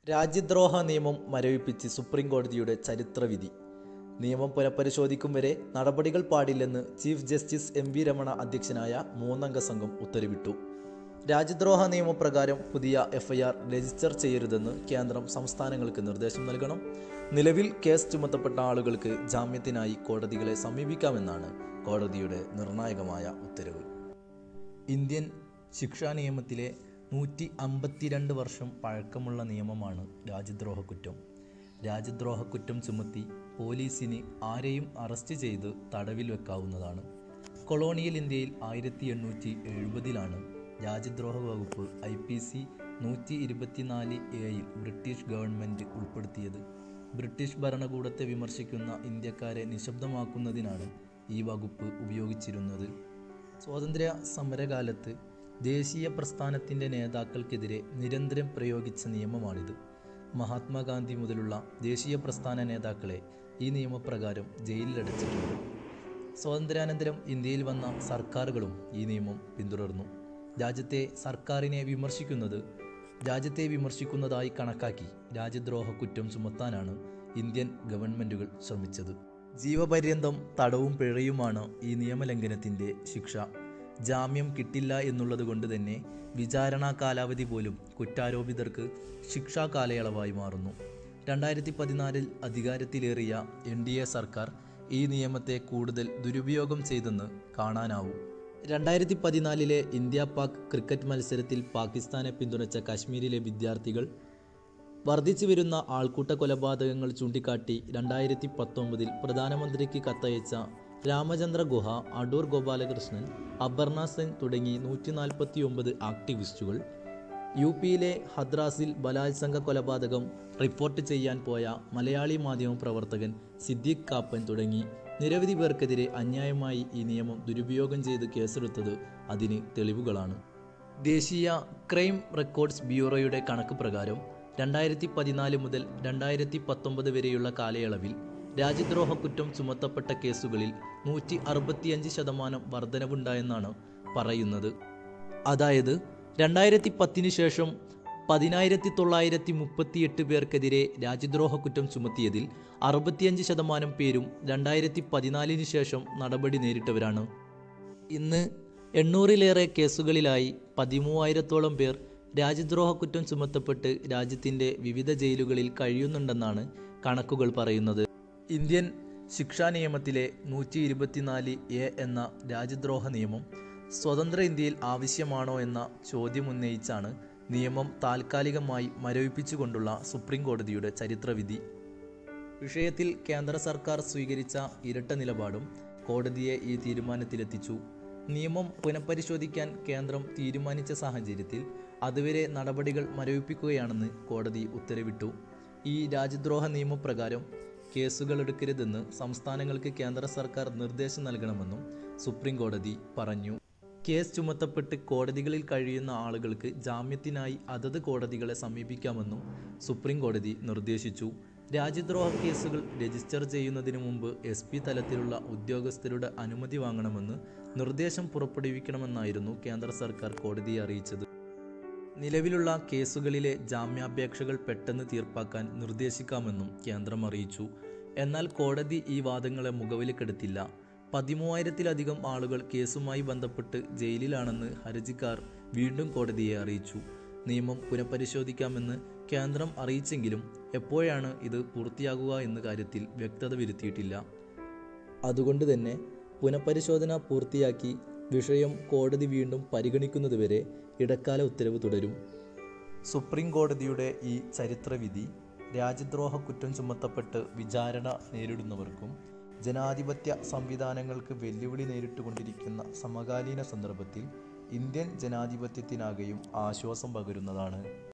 രാജ്യദ്രോഹ നിയമം മരവിപ്പിച്ച് സുപ്രീം കോടതിയുടെ ചരിത്രവിധി നിയമം പുനഃപരിശോധിക്കും വരെ നടപടികൾ പാടില്ലെന്ന് chief justice M V Ramana അധ്യക്ഷനായ മൂന്നംഗ സംഘം ഉത്തരവിട്ടു രാജ്യദ്രോഹ നിയമപ്രകാരം പുതിയ എഫ്ഐആർ രജിസ്റ്റർ ചെയ്യരുതെന്ന് കേന്ദ്രം സംസ്ഥാനങ്ങൾക്ക് നിർദ്ദേശം നൽകണം നിലവിൽ കേസ് ചുമത്തപ്പെട്ട ആളുകൾക്ക് ജാമ്യത്തിനായി കോടതികളെ സമീപിക്കാമെന്നാണ് കോടതിയുടെ നിർണായകമായ ഉത്തരവ് ഇന്ത്യൻ ശിക്ഷാ നിയമത്തിലെ നൂറ്റി അമ്പത്തിരണ്ട് വർഷം പഴക്കമുള്ള നിയമമാണ് രാജ്യദ്രോഹ കുറ്റം രാജ്യദ്രോഹ കുറ്റം ചുമത്തി പോലീസിന് ആരെയും അറസ്റ്റ് ചെയ്ത് തടവിൽ വെക്കാവുന്നതാണ് കൊളോണിയൽ ഇന്ത്യയിൽ ആയിരത്തി എണ്ണൂറ്റി എഴുപതിലാണ് രാജ്യദ്രോഹ വകുപ്പ് ഐ പി സി നൂറ്റി ഇരുപത്തിനാല് എയിൽ ബ്രിട്ടീഷ് ഗവൺമെൻറ് ഉൾപ്പെടുത്തിയത് ബ്രിട്ടീഷ് ഭരണകൂടത്തെ വിമർശിക്കുന്ന ഇന്ത്യക്കാരെ നിശബ്ദമാക്കുന്നതിനാണ് ഈ വകുപ്പ് ഉപയോഗിച്ചിരുന്നത് സ്വാതന്ത്ര്യ സമരകാലത്ത് ദേശീയ പ്രസ്ഥാനത്തിൻ്റെ നേതാക്കൾക്കെതിരെ നിരന്തരം പ്രയോഗിച്ച നിയമമാണിത് മഹാത്മാഗാന്ധി മുതലുള്ള ദേശീയ പ്രസ്ഥാന നേതാക്കളെ ഈ നിയമപ്രകാരം ജയിലിലടച്ചിട്ടുണ്ട് സ്വാതന്ത്ര്യാനന്തരം ഇന്ത്യയിൽ വന്ന സർക്കാരുകളും ഈ നിയമം പിന്തുടർന്നു രാജ്യത്തെ സർക്കാരിനെ വിമർശിക്കുന്നത് രാജ്യത്തെ വിമർശിക്കുന്നതായി കണക്കാക്കി രാജ്യദ്രോഹ കുറ്റം ചുമത്താനാണ് ഇന്ത്യൻ ഗവൺമെൻറ്റുകൾ ശ്രമിച്ചത് ജീവപര്യന്തം തടവും പിഴയുമാണ് ഈ നിയമലംഘനത്തിൻ്റെ ശിക്ഷ ജാമ്യം കിട്ടില്ല എന്നുള്ളത് കൊണ്ട് തന്നെ വിചാരണാ കാലാവധി പോലും കുറ്റാരോപിതർക്ക് ശിക്ഷാ കാലയളവായി മാറുന്നു രണ്ടായിരത്തി പതിനാലിൽ അധികാരത്തിലേറിയ എൻ ഡി എ സർക്കാർ ഈ നിയമത്തെ കൂടുതൽ ദുരുപയോഗം ചെയ്തെന്ന് കാണാനാവും രണ്ടായിരത്തി പതിനാലിലെ ഇന്ത്യ പാക് ക്രിക്കറ്റ് മത്സരത്തിൽ പാകിസ്ഥാനെ പിന്തുണച്ച കാശ്മീരിലെ വിദ്യാർത്ഥികൾ വർദ്ധിച്ചു വരുന്ന ആൾക്കൂട്ട കൊലപാതകങ്ങൾ ചൂണ്ടിക്കാട്ടി രണ്ടായിരത്തി പത്തൊമ്പതിൽ പ്രധാനമന്ത്രിക്ക് കത്തയച്ച രാമചന്ദ്ര ഗുഹ അടൂർ ഗോപാലകൃഷ്ണൻ അപർണ സെൻ തുടങ്ങി നൂറ്റി നാൽപ്പത്തി ഒമ്പത് ആക്ടിവിസ്റ്റുകൾ യു പിയിലെ ഹദ്രാസിൽ ബലാത്സംഗ കൊലപാതകം റിപ്പോർട്ട് ചെയ്യാൻ പോയ മലയാളി മാധ്യമ പ്രവർത്തകൻ സിദ്ദീഖ് കാപ്പൻ തുടങ്ങി നിരവധി പേർക്കെതിരെ അന്യായമായി ഈ നിയമം ദുരുപയോഗം ചെയ്ത് കേസെടുത്തത് അതിന് തെളിവുകളാണ് ദേശീയ ക്രൈം റെക്കോർഡ്സ് ബ്യൂറോയുടെ കണക്ക് പ്രകാരം രണ്ടായിരത്തി പതിനാല് മുതൽ രണ്ടായിരത്തി പത്തൊമ്പത് വരെയുള്ള കാലയളവിൽ രാജ്യദ്രോഹ കുറ്റം ചുമത്തപ്പെട്ട കേസുകളിൽ നൂറ്റി അറുപത്തിയഞ്ച് ശതമാനം വർധനവുണ്ടായെന്നാണ് പറയുന്നത് അതായത് രണ്ടായിരത്തി പത്തിന് ശേഷം പതിനായിരത്തി തൊള്ളായിരത്തി മുപ്പത്തിയെട്ട് പേർക്കെതിരെ രാജ്യദ്രോഹ കുറ്റം ചുമത്തിയതിൽ അറുപത്തിയഞ്ച് ശതമാനം പേരും രണ്ടായിരത്തി പതിനാലിന് ശേഷം നടപടി നേരിട്ടവരാണ് ഇന്ന് എണ്ണൂറിലേറെ കേസുകളിലായി പതിമൂവായിരത്തോളം പേർ രാജ്യദ്രോഹ കുറ്റം ചുമത്തപ്പെട്ട് രാജ്യത്തിൻ്റെ വിവിധ ജയിലുകളിൽ കഴിയുന്നുണ്ടെന്നാണ് കണക്കുകൾ പറയുന്നത് ഇന്ത്യൻ ശിക്ഷാ നിയമത്തിലെ നൂറ്റി ഇരുപത്തിനാല് എ എന്ന രാജ്യദ്രോഹ നിയമം സ്വതന്ത്ര ഇന്ത്യയിൽ ആവശ്യമാണോ എന്ന ചോദ്യമുന്നയിച്ചാണ് നിയമം താൽക്കാലികമായി മരവിപ്പിച്ചുകൊണ്ടുള്ള സുപ്രീം കോടതിയുടെ ചരിത്രവിധി വിഷയത്തിൽ കേന്ദ്ര സർക്കാർ സ്വീകരിച്ച ഇരട്ട നിലപാടും കോടതിയെ ഈ തീരുമാനത്തിലെത്തിച്ചു നിയമം പുനഃപരിശോധിക്കാൻ കേന്ദ്രം തീരുമാനിച്ച സാഹചര്യത്തിൽ അതുവരെ നടപടികൾ മരവിപ്പിക്കുകയാണെന്ന് കോടതി ഉത്തരവിട്ടു ഈ രാജ്യദ്രോഹ നിയമപ്രകാരം കേസുകൾ എടുക്കരുതെന്ന് സംസ്ഥാനങ്ങൾക്ക് കേന്ദ്ര സർക്കാർ നിർദ്ദേശം നൽകണമെന്നും സുപ്രീം കോടതി പറഞ്ഞു കേസ് ചുമത്തപ്പെട്ട് കോടതികളിൽ കഴിയുന്ന ആളുകൾക്ക് ജാമ്യത്തിനായി അതത് കോടതികളെ സമീപിക്കാമെന്നും സുപ്രീം കോടതി നിർദ്ദേശിച്ചു രാജ്യദ്രോഹ കേസുകൾ രജിസ്റ്റർ ചെയ്യുന്നതിന് മുമ്പ് എസ് പി തലത്തിലുള്ള ഉദ്യോഗസ്ഥരുടെ അനുമതി വാങ്ങണമെന്ന് നിർദ്ദേശം പുറപ്പെടുവിക്കണമെന്നായിരുന്നു കേന്ദ്ര സർക്കാർ കോടതിയെ അറിയിച്ചത് നിലവിലുള്ള കേസുകളിലെ ജാമ്യാപേക്ഷകൾ പെട്ടെന്ന് തീർപ്പാക്കാൻ നിർദ്ദേശിക്കാമെന്നും കേന്ദ്രം അറിയിച്ചു എന്നാൽ കോടതി ഈ വാദങ്ങളെ മുഖവിലക്കെടുത്തില്ല പതിമൂവായിരത്തിലധികം ആളുകൾ കേസുമായി ബന്ധപ്പെട്ട് ജയിലിലാണെന്ന് ഹർജിക്കാർ വീണ്ടും കോടതിയെ അറിയിച്ചു നിയമം പുനഃപരിശോധിക്കാമെന്ന് കേന്ദ്രം അറിയിച്ചെങ്കിലും എപ്പോഴാണ് ഇത് പൂർത്തിയാകുക എന്ന കാര്യത്തിൽ വ്യക്തത വരുത്തിയിട്ടില്ല അതുകൊണ്ട് തന്നെ പുനഃപരിശോധന പൂർത്തിയാക്കി വിഷയം കോടതി വീണ്ടും പരിഗണിക്കുന്നതുവരെ ഇടക്കാല ഉത്തരവ് തുടരും സുപ്രീം കോടതിയുടെ ഈ ചരിത്രവിധി രാജ്യദ്രോഹ കുറ്റം ചുമത്തപ്പെട്ട് വിചാരണ നേരിടുന്നവർക്കും ജനാധിപത്യ സംവിധാനങ്ങൾക്ക് വെല്ലുവിളി നേരിട്ടുകൊണ്ടിരിക്കുന്ന സമകാലീന സന്ദർഭത്തിൽ ഇന്ത്യൻ ജനാധിപത്യത്തിനാകെയും ആശ്വാസം പകരുന്നതാണ്